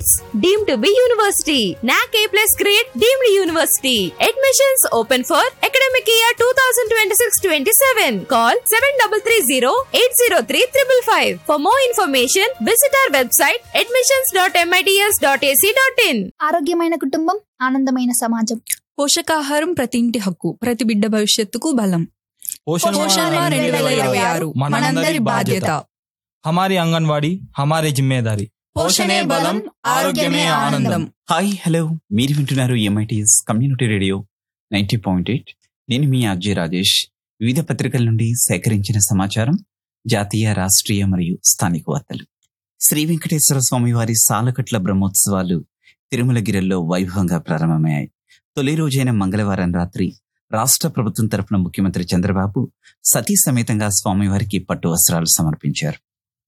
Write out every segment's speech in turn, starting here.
college deemed to be university NAAC A plus grade deemed university admissions open for academic year two thousand twenty six twenty seven call seven double three zero eight zero three triple five for more information visit our website admissions dot MITS dot AC dot in ఆరోగ్యమైన కుటుంబం ఆనందమైన సమాజం పోషకాహారం ప్రతి ఇంటి హక్కు ప్రతి బిడ్డ భవిష్యత్తుకు బలం पोषण పోషణ माह రెండు వేల ఇరవై ఆరు మనందరి బాధ్యత हमारी आंगनवाड़ी हमारी जिम्मेदारी పోషణే బలం ఆరోగ్యమే ఆనందం హాయ్ హలో మీరు వింటున్నారు MITS community radio ninety point eight నేను మీ ఆర్జే రాజేష్ వివిధ పత్రికల నుండి సేకరించిన సమాచారం జాతీయ రాష్ట్రీయ మరియు స్థానిక వార్తలు శ్రీ వెంకటేశ్వర స్వామి వారి సాలకట్ల బ్రహ్మోత్సవాలు తిరుమలగిరిలో వైభవంగా ప్రారంభమయ్యాయి తొలి రోజైన మంగళవారం రాత్రి రాష్ట్ర ప్రభుత్వం తరపున ముఖ్యమంత్రి చంద్రబాబు సతీ సమేతంగా స్వామివారికి పట్టు వస్త్రాలు సమర్పించారు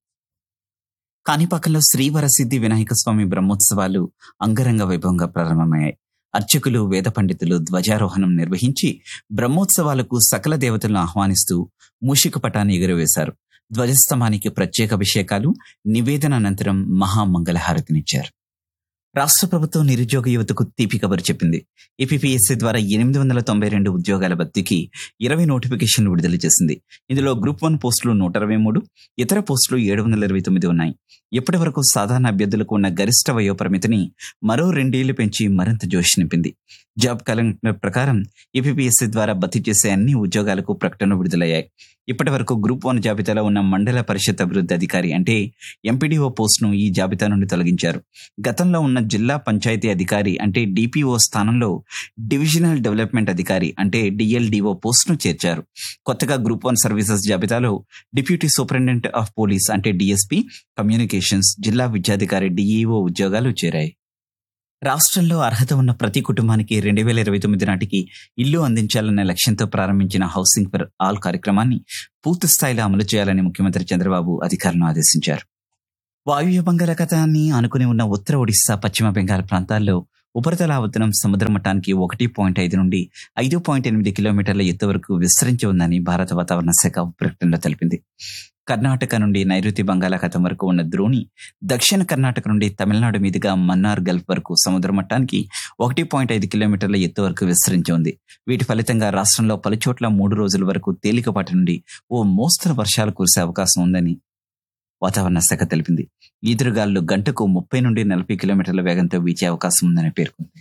కాణిపాకంలో శ్రీవరసిద్ధి వినాయక స్వామి బ్రహ్మోత్సవాలు అంగరంగ వైభవంగా ప్రారంభమయ్యాయి అర్చకులు వేద పండితులు ధ్వజారోహణం నిర్వహించి బ్రహ్మోత్సవాలకు సకల దేవతలను ఆహ్వానిస్తూ మూషిక పటాన్ని ఎగురవేశారు ధ్వజస్తంభానికి ప్రత్యేక అభిషేకాలు నివేదన అనంతరం మహామంగళహారతినిచ్చారు రాష్ట్ర ప్రభుత్వం నిరుద్యోగ యువతకు తీపి కబురు చెప్పింది ఏపీఎస్సీ ద్వారా ఎనిమిది వందల తొంభై రెండు ఉద్యోగాల భర్తీకి ఇరవై నోటిఫికేషన్లు విడుదల చేసింది ఇందులో గ్రూప్ వన్ పోస్టులు నూట అరవై మూడు ఇతర పోస్టులు ఏడు వందల ఇరవై తొమ్మిది ఉన్నాయి ఇప్పటి వరకు సాధారణ అభ్యర్థులకు ఉన్న గరిష్ట వయోపరిమితిని మరో రెండేళ్లు పెంచి మరింత జోష్ నింపింది జాబ్ క్యాలెండర్ ప్రకారం ఏపీఎస్సీ ద్వారా భర్తీ చేసే అన్ని ఉద్యోగాలకు ప్రకటనలు విడుదలయ్యాయి ఇప్పటి వరకు గ్రూప్ వన్ జాబితాలో ఉన్న మండల పరిషత్ అభివృద్ధి అధికారి అంటే ఎంపీడీఓ పోస్టును ఈ జాబితా నుండి తొలగించారు గతంలో ఉన్న జిల్లా పంచాయతీ అధికారి అంటే డిపిఓ స్థానంలో డివిజనల్ డెవలప్మెంట్ అధికారి అంటే డిఎల్డిఓ పోస్టును చేర్చారు కొత్తగా గ్రూప్ వన్ సర్వీసెస్ జాబితాలో డిప్యూటీ సూపరింటెండెంట్ ఆఫ్ పోలీస్ అంటే డిఎస్పీ కమ్యూనికేషన్స్ జిల్లా విద్యాధికారి డిఈఓ ఉద్యోగాలు చేరాయి రాష్ట్రంలో అర్హత ఉన్న ప్రతి కుటుంబానికి రెండు వేల ఇరవై తొమ్మిది నాటికి ఇల్లు అందించాలనే లక్ష్యంతో ప్రారంభించిన హౌసింగ్ ఫర్ ఆల్ కార్యక్రమాన్ని పూర్తి స్థాయిలో అమలు చేయాలని ముఖ్యమంత్రి చంద్రబాబు అధికారులను ఆదేశించారు వాయువ్య బంగాళాఖాతాన్ని ఆనుకుని ఉన్న ఉత్తర ఒడిశా పశ్చిమ బెంగాల్ ప్రాంతాల్లో ఉపరితల ఆవర్తనం సముద్ర మట్టానికి ఒకటి పాయింట్ ఐదు నుండి ఐదు పాయింట్ ఎనిమిది కిలోమీటర్ల ఎత్తు వరకు విస్తరించి ఉందని భారత వాతావరణ శాఖ ప్రకటనలో తెలిపింది కర్ణాటక నుండి నైరుతి బంగాళాఖాతం వరకు ఉన్న ద్రోణి దక్షిణ కర్ణాటక నుండి తమిళనాడు మీదుగా మన్నార్ గల్ఫ్ వరకు సముద్ర మట్టానికి ఒకటి పాయింట్ ఐదు కిలోమీటర్ల ఎత్తు వరకు విస్తరించి ఉంది వీటి ఫలితంగా రాష్ట్రంలో పలుచోట్ల మూడు రోజుల వరకు తేలికపాటి నుండి ఓ మోస్తరు వర్షాలు కురిసే అవకాశం ఉందని వాతావరణ శాఖ తెలిపింది ఈదురుగాలు గంటకు ముప్పై నుండి నలభై కిలోమీటర్ల వేగంతో వీచే అవకాశం ఉందని పేర్కొంది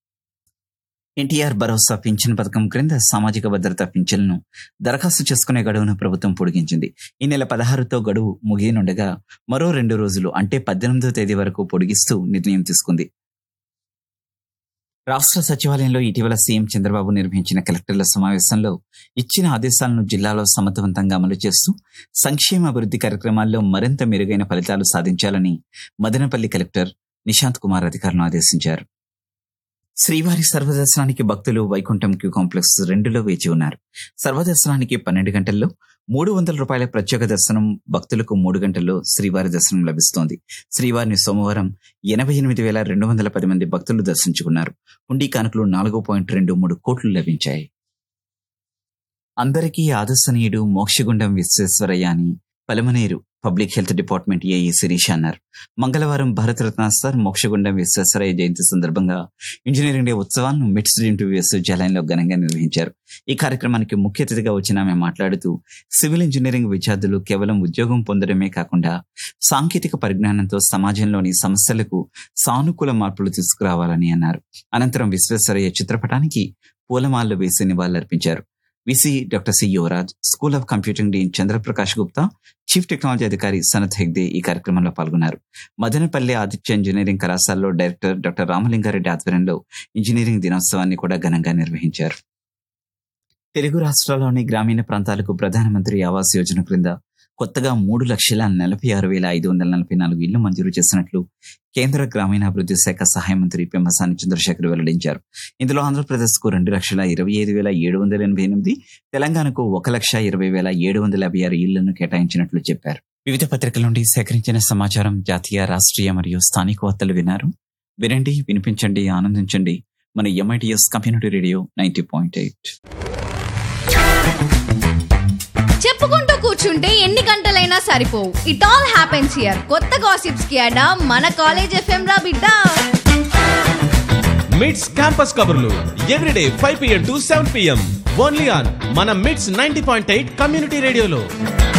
ఎన్టీఆర్ భరోసా పింఛన్ పథకం క్రింద సామాజిక భద్రత పింఛన్ను దరఖాస్తు చేసుకునే గడువును ప్రభుత్వం పొడిగించింది ఈ నెల పదహారుతో గడువు ముగియనుండగా మరో రెండు రోజులు అంటే పద్దెనిమిదో తేదీ వరకు పొడిగిస్తూ నిర్ణయం తీసుకుంది రాష్ట్ర సచివాలయంలో ఇటీవల సీఎం చంద్రబాబు నిర్వహించిన కలెక్టర్ల సమావేశంలో ఇచ్చిన ఆదేశాలను జిల్లాలో సమర్థవంతంగా అమలు చేస్తూ సంక్షేమ అభివృద్ధి కార్యక్రమాల్లో మరింత మెరుగైన ఫలితాలు సాధించాలని మదనపల్లి కలెక్టర్ నిశాంత్ కుమార్ అధికారులను ఆదేశించారు శ్రీవారి సర్వదర్శనానికి భక్తులు వైకుంఠం క్యూ కాంప్లెక్స్ రెండులో వేచి ఉన్నారు సర్వదర్శనానికి పన్నెండు గంటల్లో మూడు వందల రూపాయల ప్రత్యేక దర్శనం భక్తులకు మూడు గంటల్లో శ్రీవారి దర్శనం లభిస్తోంది శ్రీవారిని సోమవారం ఎనభై ఎనిమిది వేల రెండు వందల పది మంది భక్తులు దర్శించుకున్నారు హుండీ కానుకలు నాలుగు పాయింట్ రెండు మూడు కోట్లు లభించాయి అందరికీ ఆదర్శనీయుడు మోక్షగుండం విశ్వేశ్వరయ్య అని Palamaner public health department AE Shirish అన్నారు మంగళవారం భారతరత్న సార్ మోక్షగుండం విశ్వేశ్వరయ్య జయంతి సందర్భంగా ఇంజనీరింగ్ డే ఉత్సవాలను మిట్స్ డింటు విశ్వవిద్యాలయంలో ఘనంగా నిర్వహించారు ఈ కార్యక్రమానికి ముఖ్య అతిథిగా వచ్చిన ఆమె మాట్లాడుతూ సివిల్ ఇంజనీరింగ్ విద్యార్థులు కేవలం ఉద్యోగం పొందడమే కాకుండా సాంకేతిక పరిజ్ఞానంతో సమాజంలోని సమస్యలకు సానుకూల మార్పులు తీసుకురావాలని అన్నారు అనంతరం విశ్వేశ్వరయ్య చిత్రపటానికి పూలమాలలు వేసి నివాళులర్పించారు VC doctor C Yuvaraj school of computing dean Chandraprakash Gupta chief technology అధికారి సనత్ హెగ్దే ఈ కార్యక్రమంలో పాల్గొన్నారు మదనపల్లి ఆదిత్య ఇంజనీరింగ్ కళాశాలలో డైరెక్టర్ డాక్టర్ రామలింగారెడ్డి ఆధ్వర్యంలో ఇంజనీరింగ్ దినోత్సవాన్ని కూడా ఘనంగా నిర్వహించారు తెలుగు రాష్ట్రాల్లోని గ్రామీణ ప్రాంతాలకు ప్రధానమంత్రి ఆవాస్ యోజన క్రింద కొత్తగా మూడు లక్షల నలభై ఆరు వేల ఐదు వందల నలభై నాలుగు ఇళ్లు మంజూరు చేసినట్లు కేంద్ర గ్రామీణాభివృద్ధి శాఖ సహాయ మంత్రి పెమ్మసాని చంద్రశేఖర్ వెల్లడించారు ఇందులో ఆంధ్రప్రదేశ్ కు రెండు లక్షల ఇరవై ఐదు వేల ఏడు వందల ఎనభై ఎనిమిది తెలంగాణకు ఒక లక్ష ఇరవై వేల ఏడు వందల యాభై ఆరు ఇళ్లను కేటాయించినట్లు చెప్పారు వివిధ పత్రికల నుండి సేకరించిన సమాచారం జాతీయ రాష్ట్రీయ మరియు స్థానిక వార్తలు విన్నారు వినండి వినిపించండి ఆనందించండి మన MITS community radio ninety point eight చెప్పుకుంటూ కూర్చుంటే ఎన్ని గంటలైనా చెప్పినా సరిపోవు ఇట్ ఆల్ హ్యాపెన్స్ హియర్ కొత్త గాసిప్స్ కి అడా మన కాలేజ్ ఎఫ్ఎం రా బిడ్డ మిడ్స్ క్యాంపస్ కబుర్లు everyday five PM to seven PM only on మన MITS ninety point eight community రేడియోలో